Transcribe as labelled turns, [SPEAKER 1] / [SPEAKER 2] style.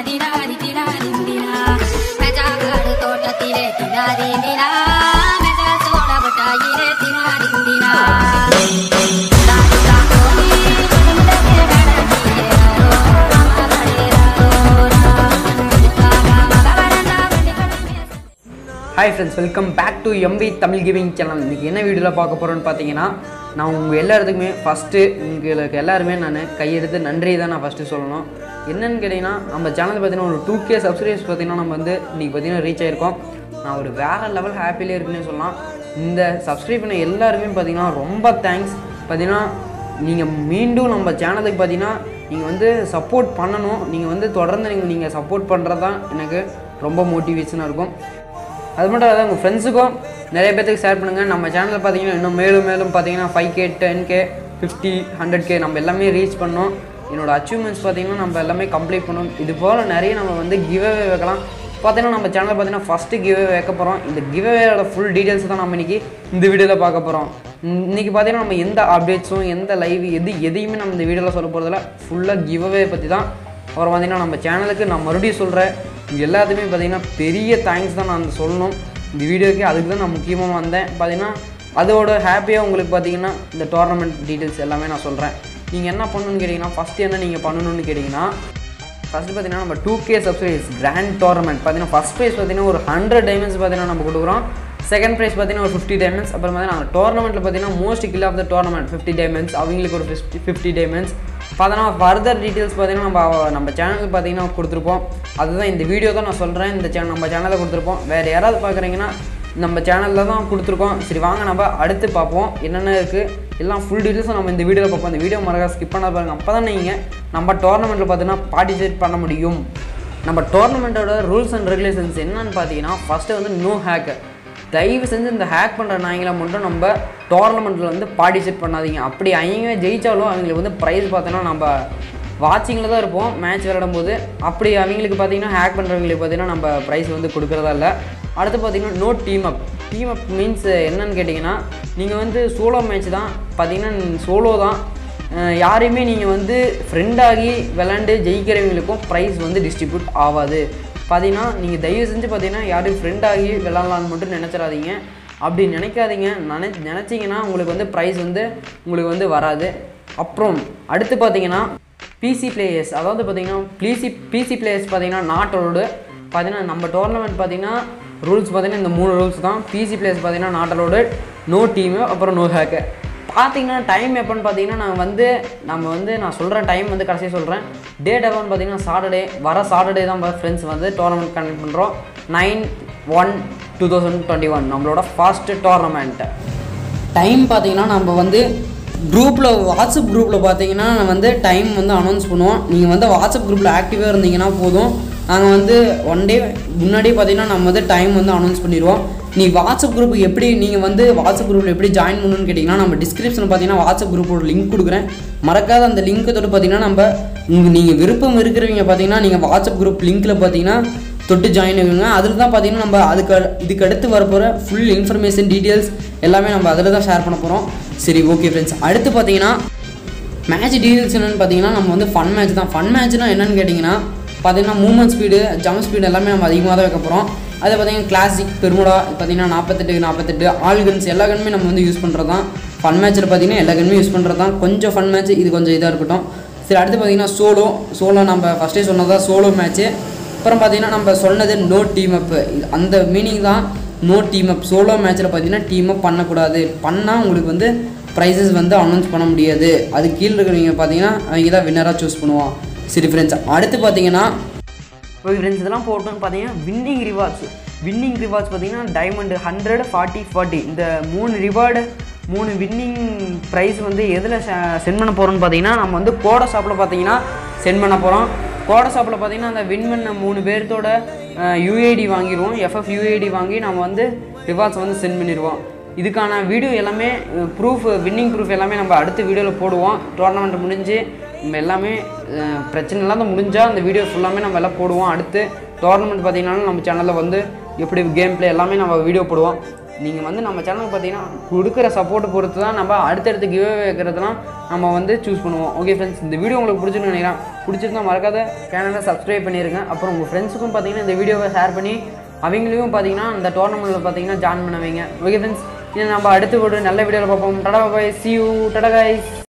[SPEAKER 1] தினாரி தினாரி தினா மெஜாகாடு தோட்டத்திலே தினாரி தினா மெஜா சோட பட்டாயிலே தினாரி தினா
[SPEAKER 2] hi friends welcome back to MP Tamil gaming channel இன்றைக்கி என்ன வீடியோவில் பார்க்க போகிறோன்னு பார்த்தீங்கன்னா நான் உங்கள் எல்லாத்துக்குமே ஃபஸ்ட்டு உங்களுக்கு எல்லாருமே நான் கையெடுத்து நன்றி தான் நான் ஃபஸ்ட்டு சொல்லணும் என்னன்னு கேட்டிங்கன்னா நம்ம சேனல் பார்த்தீங்கன்னா ஒரு டூ கே சப்ஸ்கிரைபர்ஸ் பார்த்தீங்கன்னா நம்ம வந்து இன்றைக்கி பார்த்தீங்கன்னா ரீச் ஆகிருக்கோம் நான் ஒரு வேறு லெவல் ஹாப்பிலே இருக்குன்னு சொல்லலாம் இந்த சப்ஸ்கிரைப் பண்ண எல்லாருமே பார்த்தீங்கன்னா ரொம்ப தேங்க்ஸ் பார்த்தீங்கன்னா நீங்கள் மீண்டும் நம்ம சேனலுக்கு பார்த்தீங்கன்னா நீங்கள் வந்து சப்போர்ட் பண்ணணும் நீங்கள் வந்து தொடர்ந்து நீங்கள் நீங்கள் சப்போர்ட் பண்ணுறது தான் எனக்கு ரொம்ப மோட்டிவேஷனாக இருக்கும் அது மட்டும் இல்லாத உங்கள் ஃப்ரெண்ட்ஸுக்கும் நிறைய பேர்த்துக்கு ஷேர் பண்ணுங்கள் நம்ம சேனலில் பார்த்தீங்கன்னா இன்னும் மேலும் மேலும் பார்த்தீங்கன்னா five K ten K fifty hundred K நம்ம எல்லாமே ரீச் பண்ணோம் என்னோட அச்சீவ்மெண்ட்ஸ் பார்த்தீங்கன்னா நம்ம எல்லாமே கம்ப்ளீட் பண்ணோம் இது போல் நிறைய நம்ம வந்து கிவ்அவே வைக்கலாம் பார்த்தீங்கன்னா நம்ம சேனல் பார்த்தீங்கன்னா ஃபஸ்ட்டு கிவ்அவே வைக்க போகிறோம் இந்த கிவ்அவேயோட ஃபுல் டீட்டெயில்ஸ் தான் நம்ம இன்றைக்கி இந்த வீடியோவில் பார்க்க போகிறோம் இன்றைக்கி பார்த்தீங்கன்னா நம்ம எந்த அப்டேட்ஸும் எந்த லைவ் எது எதையுமே நம்ம இந்த வீடியோவில் சொல்ல போகிறதில்ல ஃபுல்லாக கிவ்அவே பற்றி தான் அப்புறம் பார்த்தீங்கன்னா நம்ம சேனலுக்கு நான் மறுபடியும் சொல்கிறேன் இங்கே எல்லாத்துக்குமே பார்த்தீங்கன்னா பெரிய தேங்க்ஸ் தான் நான் சொல்லணும் இந்த வீடியோக்கு அதுக்கு தான் நான் முக்கியமாக வந்தேன் பார்த்தீங்கன்னா அதோட ஹாப்பியாக உங்களுக்கு பார்த்தீங்கன்னா இந்த டோர்னமெண்ட் டீட்டெயில்ஸ் எல்லாமே நான் சொல்கிறேன் நீங்கள் என்ன பண்ணணும்னு கேட்டிங்கன்னா ஃபஸ்ட்டு என்ன நீங்கள் பண்ணணும்னு கேட்டிங்கன்னா ஃபஸ்ட்டு பார்த்தீங்கன்னா நம்ம two K subscribers grand tournament பார்த்தீங்கன்னா ஃபஸ்ட் ப்ரைஸ் பார்த்தீங்கன்னா ஒரு ஹண்ட்ரட் டைமண்ட்ஸ் பார்த்தீங்கன்னா நம்ம கொடுக்குறோம் செகண்ட் ப்ரைஸ் பார்த்தீங்கன்னா ஒரு ஃபிஃப்டி டைமண்ட்ஸ் அப்புறம் பார்த்தீங்கன்னா டோர்னமெண்ட்டில் பார்த்தீங்கன்னா most kill of the tournament fifty diamonds அவங்களுக்கு ஒரு ஃபிஃப்டி ஃபிஃப்டி டைமண்ட்ஸ் பார்த்தோன்னா ஃபர்தர் டீட்டெயில்ஸ் பார்த்தீங்கன்னா நம்ம நம்ம சேனலுக்கு பார்த்தீங்கன்னா கொடுத்துருப்போம் அதுதான் இந்த வீடியோ தான் நான் சொல்கிறேன் இந்த சேனல் நம்ம சேனலில் கொடுத்துருப்போம் வேறு யாராவது பார்க்குறீங்கன்னா நம்ம சேனலில் தான் கொடுத்துருக்கோம் சரி வாங்க நம்ம அடுத்து பார்ப்போம் என்னென்ன இருக்குது எல்லாம் ஃபுல் டீட்டெயில்ஸும் நம்ம இந்த வீடியோவில் பார்ப்போம் இந்த வீடியோ மறக்க ஸ்கிப் பண்ண பாருங்க அப்போ தான் நீங்கள் நம்ம டோர்னமெண்ட்டில் பார்த்தீங்கன்னா பார்ட்டிசிபேட் பண்ண முடியும் நம்ம டோர்னமெண்ட்டோட ரூல்ஸ் அண்ட் ரெகுலேஷன்ஸ் என்னன்னு பார்த்தீங்கன்னா ஃபஸ்ட்டு வந்து நோ ஹேக்கு தயவு செஞ்சு இந்த ஹேக் பண்ணுற நாய்களை மட்டும் நம்ம டோர்னமெண்ட்டில் வந்து பார்ட்டிசிபேட் பண்ணாதீங்க அப்படி அவங்க ஜெயித்தாலும் அவங்களுக்கு வந்து ப்ரைஸ் பார்த்தோன்னா நம்ம வாட்சிங்கில் தான் இருப்போம் மேட்ச் விளையாடும் போது அப்படி அவங்களுக்கு பார்த்தீங்கன்னா ஹேக் பண்ணுறவங்களுக்கு பார்த்தீங்கன்னா நம்ம ப்ரைஸ் வந்து கொடுக்குறதா இல்லை அடுத்து பார்த்தீங்கன்னா no team up team up means என்னன்னு கேட்டிங்கன்னா நீங்கள் வந்து சோலோ மேட்ச் தான் பார்த்தீங்கன்னா சோலோ தான் அஹ் யாரையுமே நீங்கள் வந்து ஃப்ரெண்டாகி விளாண்டு ஜெயிக்கிறவங்களுக்கும் ப்ரைஸ் வந்து டிஸ்ட்ரிபியூட் ஆகாது பார்த்தீங்கன்னா நீங்கள் தயவு செஞ்சு பார்த்தீங்கன்னா யாரும் ஃப்ரெண்டாகி விளாட்லான்னு மட்டும் நினச்சிடாதீங்க அப்படி நினைக்காதீங்க நினை நினச்சிங்கன்னா உங்களுக்கு வந்து ப்ரைஸ் வந்து உங்களுக்கு வந்து வராது அப்புறம் அடுத்து பார்த்தீங்கன்னா பிசி பிளேயர்ஸ் அதாவது பார்த்தீங்கன்னா பிசி பிசி பிளேயர்ஸ் பார்த்தீங்கன்னா நாட் அலோடு பார்த்தீங்கன்னா நம்ம டோர்னமெண்ட் பார்த்தீங்கன்னா ரூல்ஸ் பார்த்தீங்கன்னா இந்த மூணு ரூல்ஸ் தான் பிசி பிளேயர்ஸ் பார்த்தீங்கன்னா நாட் அலோடு நோ டீமு அப்புறம் நோ ஹேக்கு பார்த்தீங்கன்னா டைம் எப்போன்னு பார்த்தீங்கன்னா நான் வந்து நம்ம வந்து நான் சொல்கிற டைம் வந்து கடைசியாக சொல்கிறேன் டேட் எப்போன்னு பார்த்தீங்கன்னா சாட்டர்டே வர சாட்டர்டே தான் ஃப்ரெண்ட்ஸ் வந்து டோர்னமெண்ட் கண்டக்ட் பண்ணுறோம் nine one two thousand twenty one நம்மளோட ஃபர்ஸ்ட் டோர்னமெண்ட் டைம் பார்த்தீங்கன்னா நம்ம வந்து குரூப்பில் வாட்ஸ்அப் குரூப்பில் பார்த்தீங்கன்னா வந்து டைம் வந்து அனௌன்ஸ் பண்ணுவோம் நீங்கள் வந்து வாட்ஸ்அப் குரூப்பில் ஆக்டிவாக இருந்தீங்கன்னா போதும் நாங்கள் வந்து ஒன் டே முன்னாடியே பார்த்தீங்கன்னா நம்ம வந்து டைம் வந்து அனௌன்ஸ் பண்ணிடுவோம் நீ வாட்ஸ்அப் குரூப் எப்படி நீங்கள் வந்து வாட்ஸ்அப் குரூப்பில் எப்படி ஜாயின் பண்ணணும்னு கேட்டிங்கன்னா நம்ம டிஸ்கிரிப்ஷனில் பார்த்தீங்கன்னா வாட்ஸ்அப் குரூப்போட லிங்க் கொடுக்குறேன் மறக்காத அந்த லிங்க்கை தொட்டு பார்த்தீங்கன்னா நம்ம உங்கள் நீங்கள் விருப்பம் இருக்கிறவங்க பார்த்தீங்கன்னா நீங்கள் வாட்ஸ்அப் குரூப் லிங்க்கில் பார்த்தீங்கன்னா தொட்டு ஜாயின் ஆகுங்க அதில் தான் பார்த்தீங்கன்னா நம்ம அதுக்கு இதுக்கு அடுத்து வரப்போகிற ஃபுல் இன்ஃபர்மேஷன் டீட்டெயில்ஸ் எல்லாமே நம்ம அதில் தான் ஷேர் பண்ண போகிறோம் சரி ஓகே ஃப்ரெண்ட்ஸ் அடுத்து பார்த்தீங்கன்னா மேட்ச் டீட்டெயில்ஸ் என்னென்னு பார்த்தீங்கன்னா நம்ம வந்து ஃபன் மேட்ச் தான் ஃபன் மேட்ச்னா என்னென்னு கேட்டிங்கன்னா பார்த்தீங்கன்னா மூவ்மெண்ட் ஸ்பீடு ஜம்ப் ஸ்பீடு எல்லாமே நம்ம அதிகமாக தான் வைக்க போகிறோம் அது பார்த்தீங்கன்னா கிளாசிக் பெருமுடா பார்த்தீங்கன்னா நாற்பத்தெட்டு நாற்பத்தெட்டு ஆல் கன்ஸ் எல்லா கன்னுமே நம்ம வந்து யூஸ் பண்ணுறது தான் ஃபன் மேட்ச்சில் பார்த்தீங்கன்னா எல்லா கன்னுமே யூஸ் பண்ணுறது தான் கொஞ்சம் ஃபன் மேட்ச் இது கொஞ்சம் இதாக இருக்கட்டும் சரி அடுத்து பார்த்தீங்கன்னா சோலோ சோலோ நம்ம ஃபஸ்ட்டே சொன்னதா சோலோ மேட்ச்சு அப்புறம் பார்த்தீங்கன்னா நம்ம சொன்னது நோ டீம் அப் அந்த மீனிங் தான் நோ டீம் அப் சோலோ மேட்ச்சில் பார்த்தீங்கன்னா டீம் அப் பண்ணக்கூடாது பண்ணால் உங்களுக்கு வந்து ப்ரைஸஸ் வந்து அனௌன்ஸ் பண்ண முடியாது அது கீழே இருக்கிறவங்க பார்த்தீங்கன்னா அவங்க தான் வின்னராக சூஸ் பண்ணுவான் சரி ஃப்ரெண்ட்ஸ் அடுத்து பார்த்தீங்கன்னா ஓகே ஃப்ரெண்ட்ஸ் இதெல்லாம் போட்டோன்னு பார்த்தீங்கன்னா வின்னிங் ரிவார்ட்ஸ் வின்னிங் ரிவார்ட்ஸ் பார்த்தீங்கன்னா டைமண்ட் ஹண்ட்ரட் ஃபார்ட்டி ஃபார்ட்டி இந்த மூணு ரிவார்டு மூணு வின்னிங் ப்ரைஸ் வந்து எதில் சென்ட் பண்ண போகிறோம்னு பார்த்தீங்கன்னா நம்ம வந்து கோட ஷாப்பில் பார்த்தீங்கன்னா சென்ட் பண்ண போகிறோம் கோட ஷாப்பில் பார்த்தீங்கன்னா அந்த வின் பண்ண மூணு பேர்த்தோட யூஏடி வாங்கிடுவோம் எஃப்எஃப் யூஏடி வாங்கி நம்ம வந்து ரிவார்ட்ஸ் வந்து சென்ட் பண்ணிடுவோம் இதுக்கான வீடியோ எல்லாமே ப்ரூஃப் வின்னிங் ப்ரூஃப் எல்லாமே நம்ம அடுத்த வீடியோவில் போடுவோம் டோர்னமெண்ட் முடிஞ்சு நம்ம எல்லாமே அஹ், பிரச்சனை இல்லாத முடிஞ்சால் அந்த வீடியோ ஃபுல்லாமே நம்ம எல்லாம் போடுவோம் அடுத்து டோர்னமெண்ட் பார்த்தீங்கன்னா நம்ம சேனலில் வந்து எப்படி கேம் ப்ளே எல்லாமே நம்ம வீடியோ போடுவோம் நீங்கள் வந்து நம்ம சேனலுக்கு பார்த்தீங்கன்னா கொடுக்குற சப்போர்ட்டை பொறுத்து தான் நம்ம அடுத்தடுத்து கிவ் வைக்கிறதுலாம் நம்ம வந்து சூஸ் பண்ணுவோம் ஓகே ஃப்ரெண்ட்ஸ் இந்த வீடியோ உங்களுக்கு பிடிச்சிருன்னு நினைக்கிறேன் பிடிச்சிருந்தா மறக்காத சேனலை சப்ஸ்கிரைப் பண்ணிடுங்க அப்புறம் உங்கள் ஃப்ரெண்ட்ஸுக்கும் பார்த்தீங்கன்னா இந்த வீடியோவை ஷேர் பண்ணி அவங்களையும் பார்த்தீங்கன்னா இந்த டோர்னமெண்ட்டில் பார்த்தீங்கன்னா ஜாயின் பண்ண வைங்க ஓகே ஃப்ரெண்ட்ஸ் இது நம்ம அடுத்த ஒரு நல்ல வீடியோவில் பார்ப்போம் tata bye see you tata guys